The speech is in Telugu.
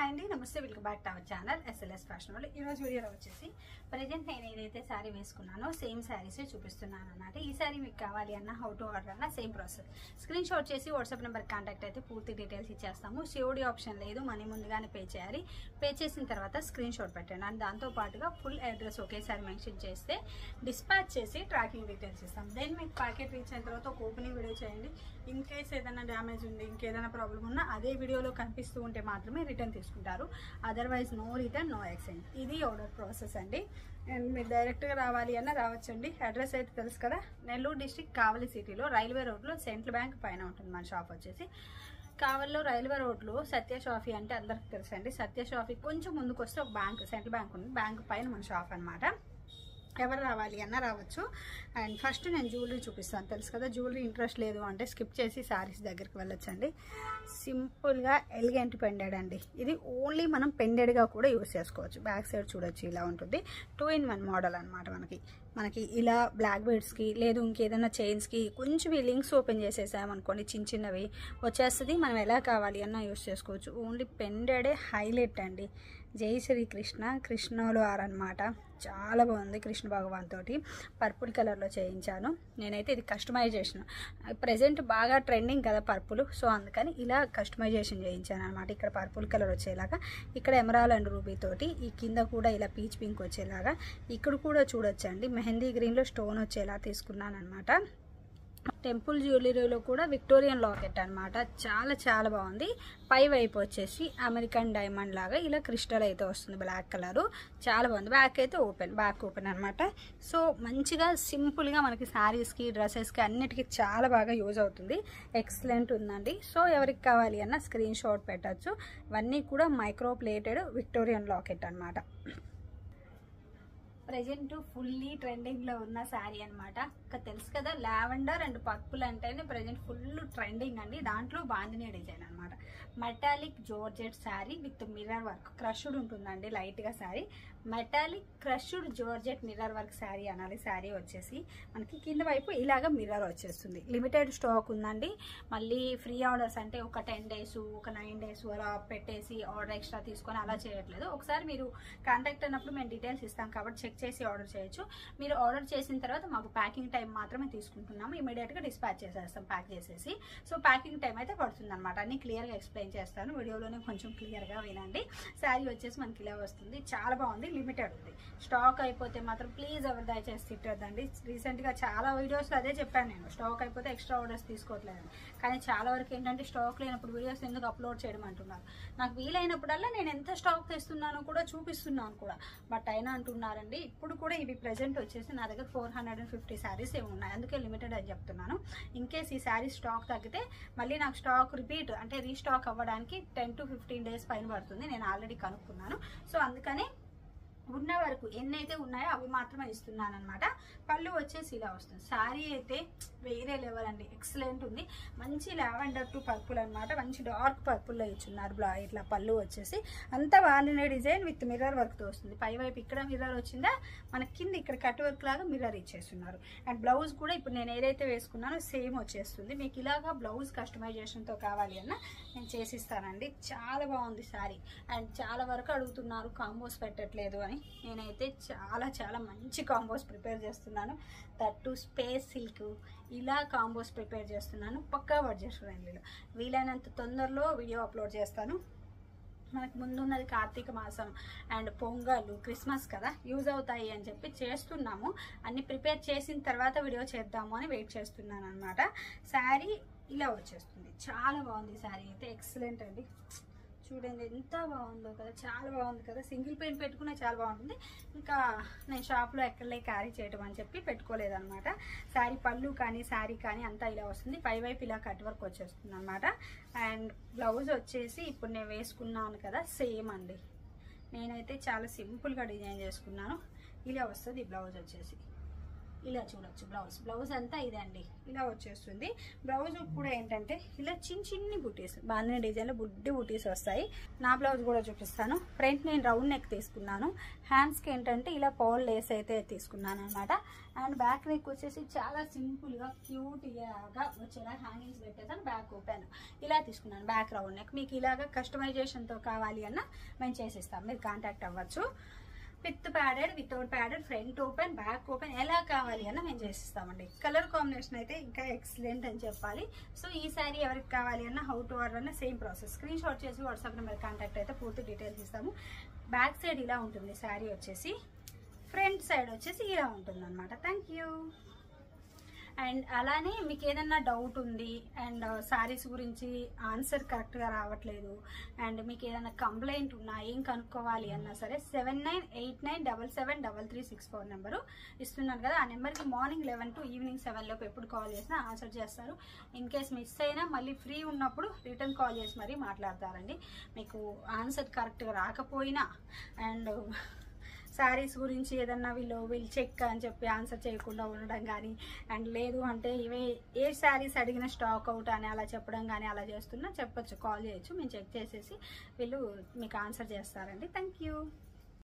హాయ్ అండి namaste welcome back to our channel SLS fashion వాళ్ళు ఈరోజు వీడియోలో వచ్చేసి ప్రజెంట్ నేను ఏదైతే శారీ వేసుకున్నానో సేమ్ శారీసే చూపిస్తున్నాను అన్నమాట ఈ శారీ మీకు కావాలి అన్న హౌ టు ఆర్డర్ అన్న సేమ్ ప్రాసెస్ స్క్రీన్ షాట్ చేసి వాట్సాప్ నెంబర్ కాంటాక్ట్ అయితే పూర్తి డీటెయిల్స్ ఇచ్చేస్తాము సిఓడి ఆప్షన్ లేదు మనీ ముందుగానే పే చేయాలి పే చేసిన తర్వాత స్క్రీన్ షాట్ పెట్టండి అండ్ దాంతో పాటుగా ఫుల్ అడ్రస్ ఒకేసారి మెన్షన్ చేస్తే డిస్పాచ్ చేసి ట్రాకింగ్ డీటెయిల్స్ ఇస్తాం దెన్ మీకు ప్యాకెట్ రీచ్ అయిన తర్వాత ఒక ఓపెనింగ్ వీడియో చేయండి ఇన్ కేస్ ఏదైనా డ్యామేజ్ ఉంది ఇంకేదైనా ప్రాబ్లం ఉన్నా అదే వీడియోలో కనిపిస్తూ ఉంటే మాత్రమే రిటర్న్ తీసుకుంటారు otherwise no return no exchange ఇది ఆర్డర్ ప్రాసెస్ అండి అండ్ మీరు డైరెక్ట్గా రావాలి అన్న రావచ్చండి అడ్రస్ అయితే తెలుసు కదా నెల్లూరు డిస్టిక్ కావలి సిటీలో రైల్వే రోడ్లో సెంట్రల్ బ్యాంక్ పైన ఉంటుంది మన షాప్ వచ్చేసి కావల్లో రైల్వే రోడ్లో సత్య షాఫీ అంటే అందరికి తెలుసండి సత్య షాఫీ కొంచెం ముందుకు వస్తే ఒక బ్యాంక్ సెంట్రల్ బ్యాంక్ ఉంది బ్యాంక్ పైన మన షాప్ అనమాట ఎవరు రావాలి అన్న రావచ్చు అండ్ ఫస్ట్ నేను జ్యువెలరీ చూపిస్తాను తెలుసు కదా జ్యువెలరీ ఇంట్రెస్ట్ లేదు అంటే స్కిప్ చేసి శారీస్ దగ్గరికి వెళ్ళొచ్చండి సింపుల్గా ఎలిగెంట్ పెండెడ్ అండి ఇది ఓన్లీ మనం పెండెడ్గా కూడా యూస్ చేసుకోవచ్చు బ్యాక్ సైడ్ చూడొచ్చు ఇలా ఉంటుంది టూ ఇన్ వన్ మోడల్ అనమాట మనకి మనకి ఇలా బ్లాక్ బెడ్స్కి లేదు ఇంకేదైనా చైన్స్కి కొంచెం ఈ లింక్స్ ఓపెన్ చేసేసామనుకోండి చిన్న చిన్నవి వచ్చేస్తుంది మనం ఎలా కావాలి అన్న యూస్ చేసుకోవచ్చు ఓన్లీ పెండెడే హైలైట్ అండి జై శ్రీ కృష్ణ కృష్ణలో ఆరనమాట చాలా బాగుంది కృష్ణ భగవాన్ తోటి పర్పుల్ కలర్లో చేయించాను నేనైతే ఇది కస్టమైజేషన్ ప్రజెంట్ బాగా ట్రెండింగ్ కదా పర్పుల్ సో అందుకని ఇలా కస్టమైజేషన్ చేయించాను అనమాట ఇక్కడ పర్పుల్ కలర్ వచ్చేలాగా ఇక్కడ ఎమరాల్ అండ్ రూబీ తోటి ఈ కింద కూడా ఇలా పీచ్ పింక్ వచ్చేలాగా ఇక్కడ కూడా చూడొచ్చండి మెహందీ గ్రీన్లో స్టోన్ వచ్చేలా తీసుకున్నాను అనమాట టెంపుల్ జ్యువెలరీలో కూడా విక్టోరియన్ లాకెట్ అనమాట చాలా చాలా బాగుంది పై వైపు వచ్చేసి అమెరికన్ డైమండ్ లాగా ఇలా క్రిస్టల్ అయితే వస్తుంది బ్లాక్ కలరు చాలా బాగుంది బ్యాక్ అయితే ఓపెన్ బ్యాక్ ఓపెన్ అనమాట సో మంచిగా సింపుల్గా మనకి శారీస్కి డ్రెస్సెస్కి అన్నిటికీ చాలా బాగా యూజ్ అవుతుంది ఎక్సలెంట్ ఉందండి సో ఎవరికి కావాలి అన్న స్క్రీన్ షాట్ పెట్టచ్చు ఇవన్నీ కూడా మైక్రో ప్లేటెడ్ విక్టోరియన్ లాకెట్ అనమాట ప్రజెంట్ ఫుల్లీ ట్రెండింగ్లో ఉన్న శారీ అనమాట ఇంకా తెలుసు కదా లావెండర్ అండ్ పర్పుల్ అంటేనే ప్రజెంట్ ఫుల్ ట్రెండింగ్ అండి దాంట్లో బాందినీ డిజైన్ అనమాట metallic georgette sari with mirror work crushed ఉంటుందండి లైట్గా sari metallic crushed georgette mirror work sari అనాలి శారీ వచ్చేసి మనకి కింద వైపు ఇలాగ మిర్రర్ వచ్చేస్తుంది లిమిటెడ్ స్టాక్ ఉందండి మళ్ళీ ఫ్రీ ఆర్డర్స్ అంటే ఒక టెన్ డేస్ ఒక నైన్ డేస్ అలా పెట్టేసి ఆర్డర్ ఎక్స్ట్రా తీసుకొని అలా చేయట్లేదు ఒకసారి మీరు కాంటాక్ట్ అయినప్పుడు మేము డీటెయిల్స్ ఇస్తాం కాబట్టి చెక్ చేసి ఆర్డర్ చేయొచ్చు మీరు ఆర్డర్ చేసిన తర్వాత మాకు ప్యాకింగ్ టైం మాత్రమే తీసుకుంటున్నాము ఇమీడియట్గా డిస్పాచ్ చేసేస్తాం ప్యాక్ చేసేసి సో ప్యాకింగ్ టైం అయితే పడుతుంది అనమాట అన్ని క్లియర్గా ఎక్స్ప్లెయిన్ చేస్తాను వీడియోలోనే కొంచెం క్లియర్గా వినండి శారీ వచ్చేసి మనకి ఇలా వస్తుంది చాలా బాగుంది లిమిటెడ్ ఉంది స్టాక్ అయిపోతే మాత్రం ప్లీజ్ ఎవరు దయచేసి తిట్టొద్దండి రీసెంట్గా చాలా వీడియోస్లో అదే చెప్పాను నేను స్టాక్ అయిపోతే ఎక్స్ట్రా ఆర్డర్స్ తీసుకోవట్లేదు కానీ చాలా వరకు ఏంటంటే స్టాక్ లేనప్పుడు వీడియోస్ ఎందుకు అప్లోడ్ చేయడం అంటున్నారు నాకు వీలైనప్పుడల్లా నేను ఎంత స్టాక్ తెస్తున్నానో కూడా చూపిస్తున్నాను కూడా బట్ అయినా అంటున్నారండి ఇప్పుడు కూడా ఇవి ప్రెజెంట్ వచ్చేసి నా దగ్గర four hundred and fifty saris ఏమి ఉన్నాయి అందుకే లిమిటెడ్ అని చెప్తున్నాను ఇన్ కేస్ ఈ శారీ స్టాక్ తగ్గితే మళ్ళీ నాకు స్టాక్ రిపీట్ అంటే రీస్టాక్ అవ్వడానికి టెన్ టు ఫిఫ్టీన్ డేస్ పైన పడుతుంది నేను ఆల్రెడీ కనుక్కున్నాను సో అందుకని ఉన్న వరకు ఎన్నైతే ఉన్నాయో అవి మాత్రమే ఇస్తున్నాను అనమాట పళ్ళు వచ్చేసి ఇలా వస్తుంది శారీ అయితే వేరే లెవెల్ అండి ఎక్సలెంట్ ఉంది మంచి లావెండర్ టు పర్పుల్ అనమాట మంచి డార్క్ పర్పుల్లో ఇచ్చున్నారు బ్లా ఇట్లా పళ్ళు వచ్చేసి అంతా వాడిన డిజైన్ విత్ మిర్రర్ వర్క్తో వస్తుంది పై వైపు ఇక్కడ మిర్రర్ వచ్చిందా మన కింద ఇక్కడ కట్ వర్క్ లాగా మిర్రర్ ఇచ్చేస్తున్నారు అండ్ బ్లౌజ్ కూడా ఇప్పుడు నేను ఏదైతే వేసుకున్నానో సేమ్ వచ్చేస్తుంది మీకు ఇలాగా బ్లౌజ్ కస్టమైజేషన్తో కావాలి అన్న నేను చేసిస్తానండి చాలా బాగుంది శారీ అండ్ చాలా వరకు అడుగుతున్నారు కాంబోస్ పెట్టట్లేదు అని నేనైతే చాలా చాలా మంచి కాంబోస్ ప్రిపేర్ చేస్తున్నాను దట్టు స్పేస్ సిల్క్ ఇలా కాంబోస్ ప్రిపేర్ చేస్తున్నాను పక్కా బడ్జెట్ ఫ్రెండ్లీలో వీలైనంత తొందరలో వీడియో అప్లోడ్ చేస్తాను మనకు ముందున్నది కార్తీక మాసం అండ్ పొంగల్ క్రిస్మస్ కదా యూజ్ అవుతాయి అని చెప్పి చేస్తున్నాము అన్ని ప్రిపేర్ చేసిన తర్వాత వీడియో చేద్దాము అని వెయిట్ చేస్తున్నాను అనమాట శారీ ఇలా వచ్చేస్తుంది చాలా బాగుంది శారీ అయితే ఎక్సలెంట్ అండి చూడండి ఎంత బాగుందో కదా చాలా బాగుంది కదా సింగిల్ పెయిన్ పెట్టుకునే చాలా బాగుంటుంది ఇంకా నేను షాప్లో ఎక్కడలే క్యారీ చేయడం అని చెప్పి పెట్టుకోలేదఅనమాట శారీ పళ్ళు కానీ శారీ కానీ అంతా ఇలా వస్తుంది పై వైపు ఇలా కట్ వర్క్ వచ్చేస్తుంది అనమాట అండ్ బ్లౌజ్ వచ్చేసి ఇప్పుడు నేను వేసుకున్నాను కదా సేమ్ అండి నేనైతే చాలా సింపుల్గా డిజైన్ చేసుకున్నాను ఇలా వస్తుంది ఈ బ్లౌజ్ వచ్చేసి ఇలా చూడొచ్చు బ్లౌజ్ బ్లౌజ్ అంతా ఇదే అండి ఇలా వచ్చేస్తుంది బ్లౌజ్ కూడా ఏంటంటే ఇలా చిన్న చిన్ని బుటీస్ బాందిని డిజైన్లో బుడ్డి బుటీస్ వస్తాయి నా బ్లౌజ్ కూడా చూపిస్తాను ఫ్రంట్ నేను రౌండ్ నెక్ తీసుకున్నాను హ్యాండ్స్కి ఏంటంటే ఇలా పౌల్ లేస్ అయితే తీసుకున్నాను అనమాట అండ్ బ్యాక్ నెక్ వచ్చేసి చాలా సింపుల్గా క్యూట్గా వచ్చేలా హ్యాంగింగ్స్ పెట్టేసాను బ్యాక్ ఓపెన్ ఇలా తీసుకున్నాను బ్యాక్ రౌండ్ నెక్ మీకు ఇలాగ కస్టమైజేషన్తో కావాలి అన్న మేము చేసిస్తాం మీరు కాంటాక్ట్ అవ్వచ్చు with padded without padded front open back open ఎలా కావాలి అన్న మేము చేసిస్తామండి కలర్ కాంబినేషన్ అయితే ఇంకా ఎక్సలెంట్ అని చెప్పాలి సో ఈ శారీ ఎవరికి కావాలి అన్న హౌ టు ఆర్డర్ అన్న సేమ్ ప్రాసెస్ స్క్రీన్ షాట్ చేసి వాట్సాప్ నెంబర్ కాంటాక్ట్ అయితే పూర్తి డీటెయిల్స్ ఇస్తాము బ్యాక్ సైడ్ ఇలా ఉంటుంది శారీ వచ్చేసి ఫ్రంట్ సైడ్ వచ్చేసి ఇలా ఉంటుంది అనమాట థ్యాంక్ యూ అండ్ అలానే మీకు ఏదన్నా డౌట్ ఉంది అండ్ శారీస్ గురించి ఆన్సర్ కరెక్ట్గా రావట్లేదు అండ్ మీకు ఏదైనా కంప్లైంట్ ఉన్నా ఏం కనుక్కోవాలి అన్నా సరే seven nine eight nine double seven double three six four number ఇస్తున్నాను కదా ఆ నెంబర్కి morning eleven to evening seven లోపు ఎప్పుడు కాల్ చేసినా ఆన్సర్ చేస్తారు ఇన్ కేస్ మిస్ అయినా మళ్ళీ ఫ్రీ ఉన్నప్పుడు రిటర్న్ కాల్ చేసి మరీ మాట్లాడతారండి మీకు ఆన్సర్ కరెక్ట్గా రాకపోయినా అండ్ శారీస్ గురించి ఏదన్నా వీళ్ళు వీళ్ళు చెక్ అని చెప్పి ఆన్సర్ చేయకుండా ఉండడం కానీ అండ్ లేదు అంటే ఇవే ఏ శారీస్ అడిగిన స్టాక్ అవుట్ అని అలా చెప్పడం కానీ అలా చేస్తున్నా చెప్పొచ్చు కాల్ చేయొచ్చు మేము చెక్ చేసేసి వీళ్ళు మీకు ఆన్సర్ చేస్తారండి థ్యాంక్ యూ